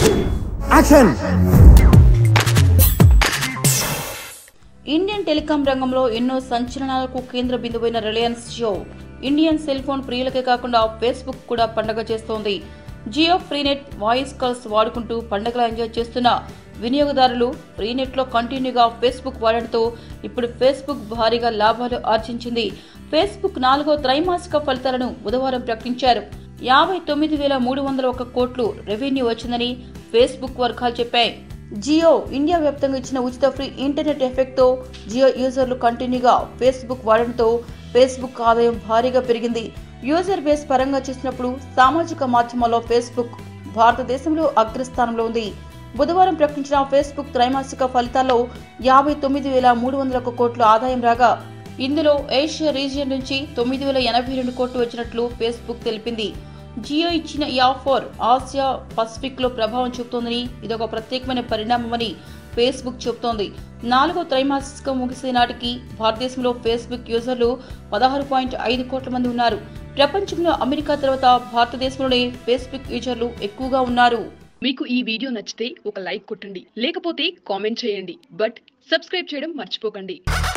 action Indian telecom రంగంలో ఎన్నో సంచలనాలకు కేంద్ర బిందువైన Reliance Jio Indian cell phone ప్రియులకే కాకుండా ఫేస్బుక్ కూడా పండగ చేస్తోంది జియో ఫ్రీనెట్ వాయిస్ కాల్స్ వాడుకుంటూ పండగలా ఎంజాయ్ చేస్తున్న వినియోగదారులు ఫ్రీనెట్ లో కంటిన్యూగా ఫేస్బుక్ వాడడంతో ఇప్పుడు ఫేస్బుక్ భారీగా లాభాలు ఆర్జించింది ఫేస్బుక్ నాలుగో త్రైమాసిక ఫలితాలను బుధవారం ప్రకటించారు యాభై తొమ్మిది వేల మూడు వందల ఒక కోట్లు రెవెన్యూ వచ్చిందని ఫేస్బుక్ వర్గాలు చెప్పాయి జియో ఇండియా వ్యాప్తంగా ఇచ్చిన ఉచిత ఫ్రీ ఇంటర్నెట్ ఎఫెక్ట్ తో జియో యూజర్లు కంటిన్యూగా ఫేస్బుక్ వాడడంతో ఫేస్బుక్ ఆదాయం భారీగా పెరిగింది యూజర్ బేస్ పరంగా చూసినప్పుడు సామాజిక మాధ్యమాల్లో ఫేస్బుక్ భారతదేశంలో అగ్రస్థానంలో ఉంది బుధవారం ప్రకటించిన ఫేస్బుక్ త్రైమాసిక ఫలితాల్లో యాభై తొమ్మిది వేల మూడు వందల ఒక కోట్ల ఆదాయం రాగా ఇందులో ఏషియా రీజియన్ నుంచి తొమ్మిది వేల ఎనభై రెండు కోట్లు వచ్చినట్లు ఫేస్బుక్ తెలిపింది జియో ఇచ్చిన ఈ ఆఫర్ ఆసియా పసిఫిక్ లో ప్రభావం చూపుతోందని ఇదొక ప్రత్యేకమైన పరిణామమని ఫేస్బుక్ చెబుతోంది నాలుగో త్రైమాసికం ముగిసే నాటికి భారతదేశంలో ఫేస్బుక్ యూజర్లు పదహారు పాయింట్ ఐదు కోట్ల మంది ఉన్నారు ప్రపంచంలో అమెరికా తర్వాత భారతదేశంలోనే ఫేస్బుక్ యూజర్లు ఎక్కువగా ఉన్నారు మీకు ఈ వీడియో నచ్చితే ఒక లైక్ కొట్టండి లేకపోతే కామెంట్ చేయండి బట్ సబ్స్క్రైబ్ చేయడం మర్చిపోకండి